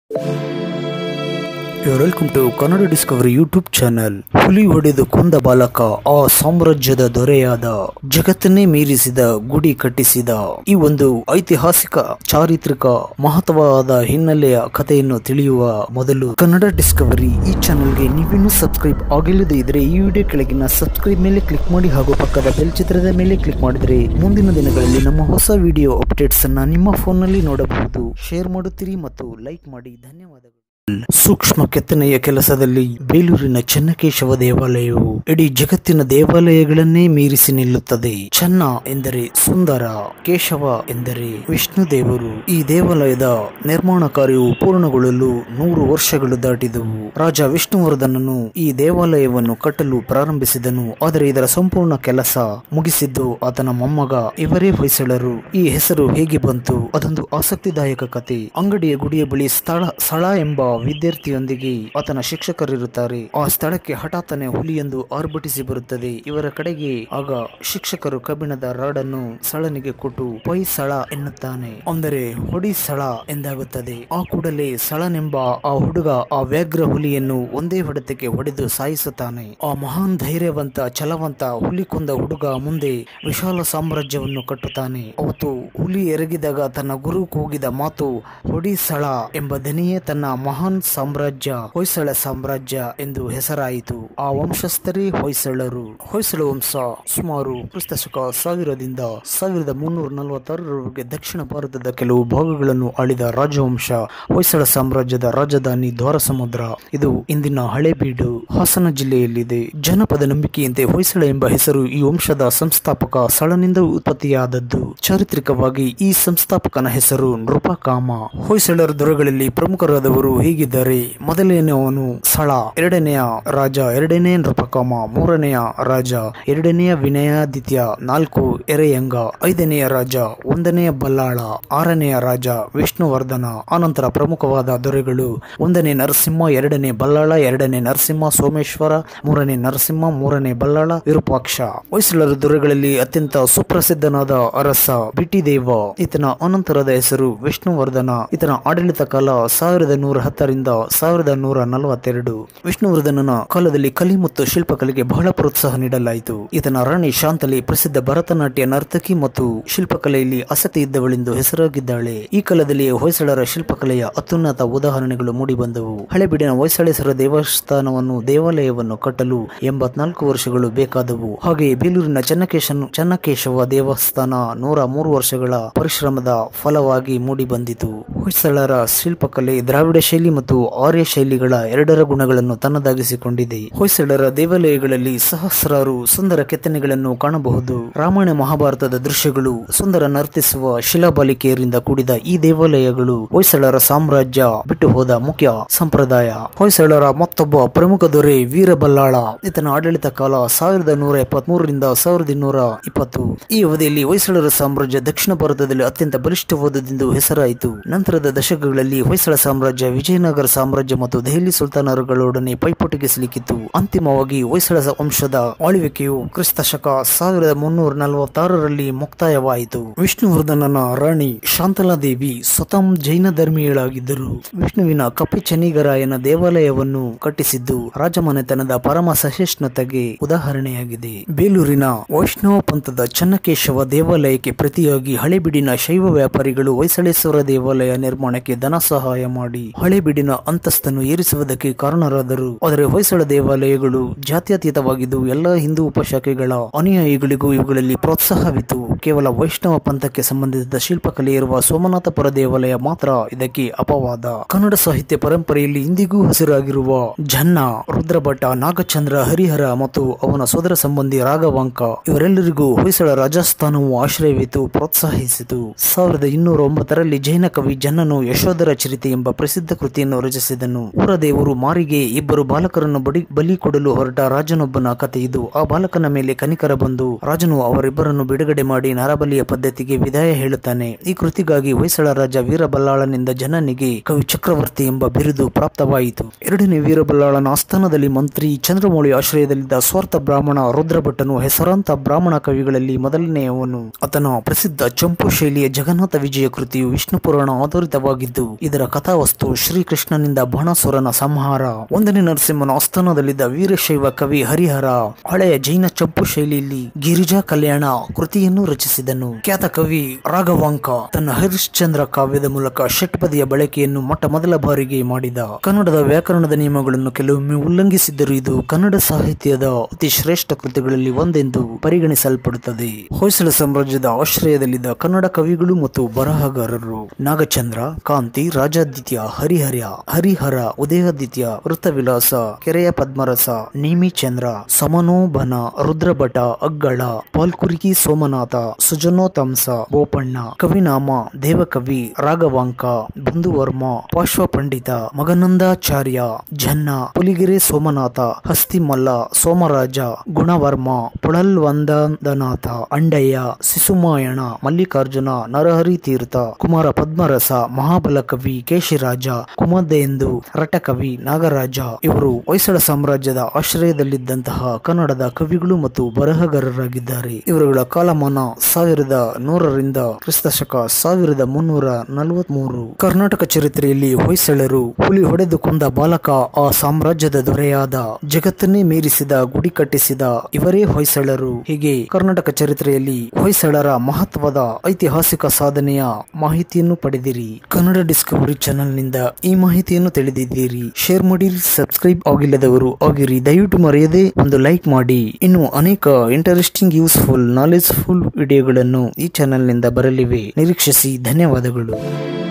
welcome to Kannada discovery YouTube channel ಹುಲಿ ಹೊಡೆದು ಕೊಂದ ಬಾಲಕ ಆ ಸಾಮ್ರಾಜ್ಯದ ದೊರೆಯಾದ ಜಗತ್ತನ್ನೇ ಮೀರಿಸಿದ ಗುಡಿ ಕಟ್ಟಿಸಿದ ಈ ಒಂದು ಐತಿಹಾಸಿಕ ಚಾರಿತ್ರಿಕ ಮಹತ್ವವಾದ ಹಿನ್ನೆಲೆಯ ಕಥೆಯನ್ನು ತಿಳಿಯುವ ಮೊದಲು ಕನ್ನಡ ಡಿಸ್ಕವರಿ ಈ ಚಾನೆಲ್ಗೆ ನೀವಿನ್ನೂ ಸಬ್ಸ್ಕ್ರೈಬ್ ಆಗಿಲ್ಲದೆ ಇದ್ರೆ ಈ ವಿಡಿಯೋ ಕೆಳಗಿನ ಸಬ್ಸ್ಕ್ರೈಬ್ ಮೇಲೆ ಕ್ಲಿಕ್ ಮಾಡಿ ಹಾಗೂ ಪಕ್ಕದ ಬೆಲ್ ಚಿತ್ರದ ಮೇಲೆ ಕ್ಲಿಕ್ ಮಾಡಿದ್ರೆ ಮುಂದಿನ ದಿನಗಳಲ್ಲಿ ನಮ್ಮ ಹೊಸ ವಿಡಿಯೋ ಅಪ್ಡೇಟ್ಸ್ ಅನ್ನ ನಿಮ್ಮ ಫೋನ್ನಲ್ಲಿ ನೋಡಬಹುದು ಶೇರ್ ಮಾಡುತ್ತೀರಿ ಮತ್ತು ಲೈಕ್ ಮಾಡಿ ಧನ್ಯವಾದಗಳು ಸೂಕ್ಷ್ಮ ಕೆತ್ತನೆಯ ಕೆಲಸದಲ್ಲಿ ಬೇಲೂರಿನ ಚೆನ್ನಕೇಶವ ದೇವಾಲಯವು ಇಡೀ ಜಗತ್ತಿನ ದೇವಾಲಯಗಳನ್ನೇ ಮೀರಿಸಿ ನಿಲ್ಲುತ್ತದೆ ಚೆನ್ನ ಎಂದರೆ ಸುಂದರ ಕೇಶವ ಎಂದರೆ ವಿಷ್ಣು ದೇವರು ಈ ದೇವಾಲಯದ ನಿರ್ಮಾಣ ಕಾರ್ಯವು ಪೂರ್ಣಗೊಳ್ಳಲು ನೂರು ವರ್ಷಗಳು ದಾಟಿದವು ರಾಜ ವಿಷ್ಣುವರ್ಧನನು ಈ ದೇವಾಲಯವನ್ನು ಕಟ್ಟಲು ಪ್ರಾರಂಭಿಸಿದನು ಆದರೆ ಇದರ ಸಂಪೂರ್ಣ ಕೆಲಸ ಮುಗಿಸಿದ್ದು ಆತನ ಮೊಮ್ಮಗ ಇವರೇ ಹೊಯ್ಸಳರು ಈ ಹೆಸರು ಹೇಗೆ ಬಂತು ಅದೊಂದು ಆಸಕ್ತಿದಾಯಕ ಕತೆ ಅಂಗಡಿಯ ಗುಡಿಯ ಬಳಿ ಸ್ಥಳ ಸ್ಥಳ ಎಂಬ ವಿದ್ಯಾರ್ಥಿಯೊಂದಿಗೆ ಆತನ ಶಿಕ್ಷಕರಿರುತ್ತಾರೆ ಆ ಸ್ಥಳಕ್ಕೆ ಹಠಾತ್ತನೆ ಹುಲಿಯೊಂದು ಆರ್ಭಟಿಸಿ ಬರುತ್ತದೆ ಇವರ ಕಡೆಗೆ ಆಗ ಶಿಕ್ಷಕರು ಕಬ್ಬಿಣದ ರಾಡನ್ನು ಸಳನಿಗೆ ಕೊಟ್ಟು ಪೈ ಸಳ ಎನ್ನುತ್ತಾನೆ ಅಂದರೆ ಹೊಡಿ ಸಳ ಎಂದಾಗುತ್ತದೆ ಆ ಕೂಡಲೇ ಸಳನೆಂಬ ಆ ಹುಡುಗ ಆ ವ್ಯಾಘ್ರ ಹುಲಿಯನ್ನು ಒಂದೇ ಹೊಡೆತಕ್ಕೆ ಹೊಡೆದು ಸಾಯಿಸುತ್ತಾನೆ ಆ ಮಹಾನ್ ಧೈರ್ಯವಂತ ಛಲವಂತ ಹುಲಿ ಕೊಂದ ಹುಡುಗ ಮುಂದೆ ವಿಶಾಲ ಸಾಮ್ರಾಜ್ಯವನ್ನು ಕಟ್ಟುತ್ತಾನೆ ಅವತ್ತು ಹುಲಿ ಎರಗಿದಾಗ ತನ್ನ ಗುರು ಕೂಗಿದ ಮಾತು ಹೊಡಿ ಸಳ ಎಂಬ ದನಿಯೇ ತನ್ನ ಮಹಾನ್ ಸಾಮ್ರಾಜ್ಯ ಹೊಯ್ಸಳ ಸಾಮ್ರಾಜ್ಯ ಎಂದು ಹೆಸರಾಯಿತು ಆ ವಂಶಸ್ಥರೇ ಹೊಯ್ಸಳರು ಹೊಯ್ಸಳ ವಂಶ ಸುಮಾರು ಕ್ರಿಸ್ತಶಕ ಸಾವಿರದಿಂದ ಸಾವಿರದ ಮುನ್ನೂರ ನಲವತ್ತಾರರವರೆಗೆ ದಕ್ಷಿಣ ಭಾರತದ ಕೆಲವು ಭಾಗಗಳನ್ನು ಆಳಿದ ರಾಜವಂಶ ಹೊಯ್ಸಳ ಸಾಮ್ರಾಜ್ಯದ ರಾಜಧಾನಿ ದ್ವಾರಸಮುದ್ರ ಇದು ಇಂದಿನ ಹಳೇಬೀಡು ಹಾಸನ ಜಿಲ್ಲೆಯಲ್ಲಿದೆ ಜನಪದ ನಂಬಿಕೆಯಂತೆ ಹೊಯ್ಸಳ ಎಂಬ ಹೆಸರು ಈ ವಂಶದ ಸಂಸ್ಥಾಪಕ ಸಳನಿಂದ ಉತ್ಪತ್ತಿಯಾದದ್ದು ಚಾರಿತ್ರಿಕವಾಗಿ ಈ ಸಂಸ್ಥಾಪಕನ ಹೆಸರು ನೃಪಕಾಮ ಹೊಯ್ಸಳರ ದೊರೆಗಳಲ್ಲಿ ಪ್ರಮುಖರಾದವರು ಹೀಗಿದ್ದಾರೆ ಮೊದಲನೆಯವನು ಸಳ ಎರಡನೆಯ ರಾಜ ಎರಡನೇ ನೃಪಕಾಮ ಮೂರನೆಯ ರಾಜ ಎರಡನೆಯ ವಿನಯಾದಿತ್ಯ ನಾಲ್ಕು ಎರೆಯಂಗ ಐದನೆಯ ರಾಜ ಒಂದನೆಯ ಬಲ್ಲಾಳ ಆರನೆಯ ರಾಜ ವಿಷ್ಣುವರ್ಧನ ಆನಂತರ ಪ್ರಮುಖವಾದ ದೊರೆಗಳು ಒಂದನೇ ನರಸಿಂಹ ಎರಡನೇ ಬಲ್ಲಾಳ ಎರಡನೇ ನರಸಿಂಹ ಸೋಮೇಶ್ವರ ಮೂರನೇ ನರಸಿಂಹ ಮೂರನೇ ಬಲ್ಲಾಳ ವಿರೂಪಾಕ್ಷ ಹೊಯ್ಸಳರ ದೊರೆಗಳಲ್ಲಿ ಅತ್ಯಂತ ಸುಪ್ರಸಿದ್ಧನಾದ ಅರಸ ಬಿಟಿದೇವ ಈತನ ಅನಂತರದ ಹೆಸರು ವಿಷ್ಣುವರ್ಧನ ಈತನ ಆಡಳಿತ ಕಾಲ ಸಾವಿರದ ನೂರ ಹತ್ತರಿಂದ ಸಾವಿರದ ನೂರ ನಲವತ್ತೆರಡು ವಿಷ್ಣುವರ್ಧನನ ಕಾಲದಲ್ಲಿ ಕಲಿ ಮತ್ತು ಶಿಲ್ಪಕಲೆಗೆ ಬಹಳ ಪ್ರೋತ್ಸಾಹ ನೀಡಲಾಯಿತು ಈತನ ರಾಣಿ ಶಾಂತಲಿ ಪ್ರಸಿದ್ಧ ಭರತನಾಟ್ಯ ನರ್ತಕಿ ಮತ್ತು ಶಿಲ್ಪಕಲೆಯಲ್ಲಿ ಆಸಕ್ತಿ ಇದ್ದವಳೆಂದು ಹೆಸರಾಗಿದ್ದಾಳೆ ಈ ಕಾಲದಲ್ಲಿ ಹೊಯ್ಸಳರ ಶಿಲ್ಪಕಲೆಯ ಅತ್ಯುನ್ನತ ಉದಾಹರಣೆಗಳು ಮೂಡಿಬಂದವು ಹಳೆಬೀಡಿನ ಹೊಯ್ಸಳೇಶ್ವರ ದೇವಸ್ಥಾನವನ್ನು ದೇವಾಲಯವನ್ನು ಕಟ್ಟಲು ಎಂಬತ್ನಾಲ್ಕು ವರ್ಷಗಳು ಬೇಕಾದವು ಹಾಗೆಯೇ ಬೇಲೂರಿನ ಚೆನ್ನಕೇಶನ್ ಚೆನ್ನಕೇಶವ ದೇವಸ್ಥಾನ ನೂರ ಮೂರು ವರ್ಷಗಳ ಪರಿಶ್ರಮದ ಫಲವಾಗಿ ಮೂಡಿಬಂದಿತು ಹೊಯ್ಸಳರ ಶಿಲ್ಪಕಲೆ ದ್ರಾವಿಡ ಶೈಲಿ ಮತ್ತು ಆರ್ಯ ಶೈಲಿಗಳ ಎರಡರ ಗುಣಗಳನ್ನು ತನ್ನದಾಗಿಸಿಕೊಂಡಿದೆ ಹೊಯ್ಸಳರ ದೇವಾಲಯಗಳಲ್ಲಿ ಸಹಸ್ರಾರು ಸುಂದರ ಕೆತ್ತನೆಗಳನ್ನು ಕಾಣಬಹುದು ರಾಮಾಯಣ ಮಹಾಭಾರತದ ದೃಶ್ಯಗಳು ಸುಂದರ ನರ್ತಿಸುವ ಶಿಲಾಬಾಲಿಕೆಯರಿಂದ ಕೂಡಿದ ಈ ದೇವಾಲಯಗಳು ಹೊಯ್ಸಳರ ಸಾಮ್ರಾಜ್ಯ ಬಿಟ್ಟು ಹೋದ ಮುಖ್ಯ ಸಂಪ್ರದಾಯ ಹೊಯ್ಸಳರ ಮತ್ತೊಬ್ಬ ಪ್ರಮುಖ ದೊರೆ ವೀರಬಲ್ಲಾಳ ಈತನ ಆಡಳಿತ ಕಾಲ ಸಾವಿರದ ನೂರ ಎಪ್ಪತ್ತ್ ಮೂರರಿಂದ ಸಾವಿರದ ಇನ್ನೂರ ಇಪ್ಪತ್ತು ಈ ಅವಧಿಯಲ್ಲಿ ಹೊಯ್ಸಳರ ಸಾಮ್ರಾಜ್ಯ ದಕ್ಷಿಣ ಭಾರತದಲ್ಲಿ ಅತ್ಯಂತ ಬಲಿಷ್ಠವಾದದೆಂದು ಹೆಸರಾಯಿತು ನಂತರದ ದಶಕಗಳಲ್ಲಿ ಹೊಯ್ಸಳ ಸಾಮ್ರಾಜ್ಯ ವಿಜಯನಗರ ಸಾಮ್ರಾಜ್ಯ ಮತ್ತು ದೆಹಲಿ ಸುಲ್ತಾನರುಗಳೊಡನೆ ಪೈಪೋಟಿಗೆ ಸಿಲುಕಿತ್ತು ಅಂತಿಮವಾಗಿ ಹೊಯ್ಸಳ ವಂಶದ ಆಳ್ವಿಕೆಯು ಕ್ರಿಸ್ತ ಶಕ ಸಾವಿರದ ಮುನ್ನೂರ ನಲವತ್ತಾರರಲ್ಲಿ ಮುಕ್ತಾಯವಾಯಿತು ವಿಷ್ಣುವರ್ಧನನ ರಾಣಿ ಶಾಂತಲಾದೇವಿ ಸ್ವತಃ ಜೈನ ಧರ್ಮೀಯಳಾಗಿದ್ದರು ವಿಷ್ಣುವಿನ ಕಪಿ ಚೆನ್ನಿಗರಾಯನ ದೇವಾಲಯವನ್ನು ಕಟ್ಟಿಸಿದ್ದು ರಾಜಮನೆತನದ ಪರಮ ಸಹಿಷ್ಣುತೆಗೆ ಉದಾಹರಣೆಯಾಗಿದೆ ಬೇಲೂರಿನ ವೈಷ್ಣವ ಪಂಥದ ಚನ್ನಕೇಶವ ದೇವಾಲಯಕ್ಕೆ ಪ್ರತಿಯಾಗಿ ಹಳೆಬೀಡಿನ ಶೈವ ವ್ಯಾಪಾರಿಗಳು ಹೊಯ್ಸಳೇಶ್ವರ ದೇವಾಲಯ ನಿರ್ಮಾಣಕ್ಕೆ ಧನ ಸಹಾಯ ಮಾಡಿ ಹಳೆಬೀಡಿನ ಅಂತಸ್ತನ್ನು ಏರಿಸುವುದಕ್ಕೆ ಕಾರಣರಾದರು ಆದರೆ ಹೊಯ್ಸಳ ದೇವಾಲಯಗಳು ಜಾತ್ಯತೀತವಾಗಿದ್ದು ಎಲ್ಲ ಹಿಂದೂ ಉಪಶಾಖೆಗಳ ಅನುಯಾಯಿಗಳಿಗೂ ಇವುಗಳಲ್ಲಿ ಪ್ರೋತ್ಸಾಹವಿತ್ತು ಕೇವಲ ವೈಷ್ಣವ ಪಂಥಕ್ಕೆ ಸಂಬಂಧಿಸಿದ ಶಿಲ್ಪಕಲೆ ಇರುವ ಸೋಮನಾಥಪುರ ದೇವಾಲಯ ಮಾತ್ರ ಇದಕ್ಕೆ ಅಪವಾದ ಕನ್ನಡ ಸಾಹಿತ್ಯ ಪರಂಪರೆಯಲ್ಲಿ ಇಂದಿಗೂ ಹಸಿರಾಗಿರುವ ಜನ್ನ ರುದ್ರಭಟ ನಾಗಚಂದ್ರ ಹರಿಹರ ಮತ್ತು ಅವನ ಸೋದರ ಸಂಬಂಧಿ ರಾಘವಾಂಕ ಇವರೆಲ್ಲರಿಗೂ ಹೊಯ್ಸಳ ರಾಜಸ್ಥಾನವು ಆಶ್ರಯವಿತ್ತು ಪ್ರೋತ್ಸಾಹಿಸಿತು ಸಾವಿರದ ಇನ್ನೂರ ಒಂಬತ್ತರಲ್ಲಿ ಜೈನ ಕವಿ ಜನ್ನನು ಯಶೋಧರ ಚರಿತೆ ಎಂಬ ಪ್ರಸಿದ್ಧ ಕೃತಿಯನ್ನು ರಚಿಸಿದನು ಊರ ದೇವರು ಮಾರಿಗೆ ಇಬ್ಬರು ಬಾಲಕರನ್ನು ಬಡಿ ಬಲಿ ಕೊಡಲು ಹೊರಟ ರಾಜನೊಬ್ಬನ ಕಥೆ ಇದು ಆ ಬಾಲಕನ ಮೇಲೆ ಕನಿಕರ ಬಂದು ರಾಜನು ಅವರಿಬ್ಬರನ್ನು ಬಿಡುಗಡೆ ಮಾಡಿ ನರಬಲಿಯ ಪದ್ಧತಿಗೆ ವಿದಾಯ ಹೇಳುತ್ತಾನೆ ಈ ಕೃತಿಗಾಗಿ ಹೊಯ್ಸಳ ರಾಜ ವೀರಬಲ್ಲಾಳನಿಂದ ಜನನಿಗೆ ಕವಿ ಚಕ್ರವರ್ತಿ ಎಂಬ ಬಿರುದು ಪ್ರಾಪ್ತವಾಯಿತು ಎರಡನೇ ವೀರಬಲ್ಲಾಳನ ಆಸ್ಥಾನದಲ್ಲಿ ಮಂತ್ರಿ ಚಂದ್ರಮೌಳಿ ಆಶ್ರಯದಲ್ಲಿದ್ದ ಸ್ವಾರ್ಥ ಬ್ರಾಹ್ಮಣ ರುದ್ರಭಟ್ಟನು ಹೆಸರಾಂತ ಬ್ರಾಹ್ಮಣ ಕವಿಗಳಲ್ಲಿ ಮೊದಲನೆಯವನು ಆತನ ಪ್ರಸಿದ್ಧ ಚಂಪು ಶೈಲಿಯ ಜಗನ್ನಾಥ ವಿಜಯ ಕೃತಿಯು ವಿಷ್ಣು ಪುರಾಣ ಆಧಾರಿತವಾಗಿದ್ದು ಇದರ ಕಥಾವಸ್ತು ಶ್ರೀ ಶ್ರೀಕೃಷ್ಣನಿಂದ ಬಾಣಾಸುರನ ಸಂಹಾರ ಒಂದನೇ ನರಸಿಂಹನ ಆಸ್ಥಾನದಲ್ಲಿದ್ದ ವೀರಶೈವ ಕವಿ ಹರಿಹರ ಹಳೆಯ ಜೈನ ಚಂಪು ಶೈಲಿಯಲ್ಲಿ ಗಿರಿಜಾ ಕಲ್ಯಾಣ ಕೃತಿಯನ್ನು ರಚಿಸಿದನು ಖ್ಯಾತ ಕವಿ ರಾಘವಾಂಕ ತನ್ನ ಹರಿಶ್ಚಂದ್ರ ಕಾವ್ಯದ ಮೂಲಕ ಷಟ್ಪದಿಯ ಬಳಕೆಯನ್ನು ಮೊಟ್ಟ ಮೊದಲ ಬಾರಿಗೆ ಮಾಡಿದ ಕನ್ನಡದ ವ್ಯಾಕರಣದ ನಿಯಮಗಳನ್ನು ಕೆಲವೊಮ್ಮೆ ಉಲ್ಲಂಘಿಸಿದ್ದರೂ ಇದು ಕನ್ನಡ ಸಾಹಿತ್ಯದ ಅತಿ ಶ್ರೇಷ್ಠ ಕೃತಿಗಳಲ್ಲಿ ಒಂದೆಂದು ಪರಿಗಣಿಸಲ್ಪಡುತ್ತದೆ ಹೊಯ್ಸಳ ಸಾಮ್ರಾಜ್ಯದ ಆಶ್ರಯದಲ್ಲಿದ್ದ ಕನ್ನಡ ಕವಿಗಳು ಮತ್ತು ಬರಹಗಾರರು ನಾಗಚಂದ್ರ ಕಾಂತಿ ರಾಜಾದಿತ್ಯ ಹರಿಹರ ಹರಿಹರ ಉದಯಾದಿತ್ಯ ವೃತ್ತವಿಲಾಸ ಕೆರೆಯ ಪದ್ಮರಸ ನೇಮಿಚಂದ್ರ ಸಮನೋಬನ ರುದ್ರಭಟ ಅಗ್ಗಳ ಪಾಲ್ಕುರಿಕಿ ಸೋಮನಾಥ ಸುಜನೋತಂಸ ಬೋಪಣ್ಣ ಕವಿನಾಮ ದೇವಕವಿ ರಾಘವಾಂಕ ಬಂಧುವರ್ಮ ಪಾರ್ಶ್ವ ಪಂಡಿತ ಮಗನಂದಾಚಾರ್ಯ ಜನ್ನ ಪುಲಿಗೆರೆ ಸೋಮನಾಥ ಹಸ್ತಿಮಲ್ಲ ಸೋಮರಾಜ ಗುಣವರ್ಮ ಪುಳಲ್ವಂದನಾಥ ಅಂಡಯ್ಯ ಶಿಸುಮಾಯಣ ಮಲ್ಲಿಕಾರ್ಜುನ ನರಹರಿ ತೀರ್ಥ ಕುಮಾರ ಪದ್ಮರಸ ಮಹಾಬಲ ಕವಿ ಕೇಶಿರಾಜ ಕುಮದೇಂದು ರಟಕವಿ ನಾಗರಾಜ ಇವರು ಹೊಯ್ಸಳ ಸಾಮ್ರಾಜ್ಯದ ಆಶ್ರಯದಲ್ಲಿದ್ದಂತಹ ಕನ್ನಡದ ಕವಿಗಳು ಮತ್ತು ಬರಹಗಾರರಾಗಿದ್ದಾರೆ ಇವರುಗಳ ಕಾಲಮಾನ ಸಾವಿರದ ನೂರರಿಂದ ಕ್ರಿಸ್ತಶಕ ಸಾವಿರದ ಮುನ್ನೂರ ನಲವತ್ಮೂರು ಕರ್ನಾಟಕ ಚರಿತ್ರೆಯಲ್ಲಿ ಹೊಯ್ಸಳರು ಹುಲಿ ಹೊಡೆದು ಕೊಂದ ಬಾಲಕ ಆ ಸಾಮ್ರಾಜ್ಯದ ದೊರೆಯಾದ ಜಗತ್ತನ್ನೇ ಮೀರಿಸಿದ ಗುಡಿ ಕಟ್ಟಿಸಿದ ಇವರೇ ಹೊಯ್ಸಳರು ಹೀಗೆ ಕರ್ನಾಟಕ ಚರಿತ್ರೆಯಲ್ಲಿ ಹೊಯ್ಸಳರ ಮಹತ್ವದ ಐತಿಹಾಸಿಕ ಸಾಧನೆಯ ಮಾಹಿತಿಯನ್ನು ಪಡೆದಿರಿ ಕನ್ನಡ ಡಿಸ್ಕವರಿ ಚಾನೆಲ್ ನಿಂದ ಈ ಮಾಹಿತಿಯನ್ನು ತಿಳಿದಿದ್ದೀರಿ ಶೇರ್ ಮಾಡಿರಿ ಸಬ್ಸ್ಕ್ರೈಬ್ ಆಗಿಲ್ಲದವರು ಆಗಿರಿ ದಯವಿಟ್ಟು ಮರೆಯದೆ ಒಂದು ಲೈಕ್ ಮಾಡಿ ಇನ್ನು ಅನೇಕ ಇಂಟರೆಸ್ಟಿಂಗ್ ಯೂಸ್ಫುಲ್ ನಾಲೆಜ್ಫುಲ್ ವಿಡಿಯೋಗಳನ್ನು ಈ ಚಾನೆಲ್ ನಿಂದ ಬರಲಿವೆ ನಿರೀಕ್ಷಿಸಿ ಧನ್ಯವಾದಗಳು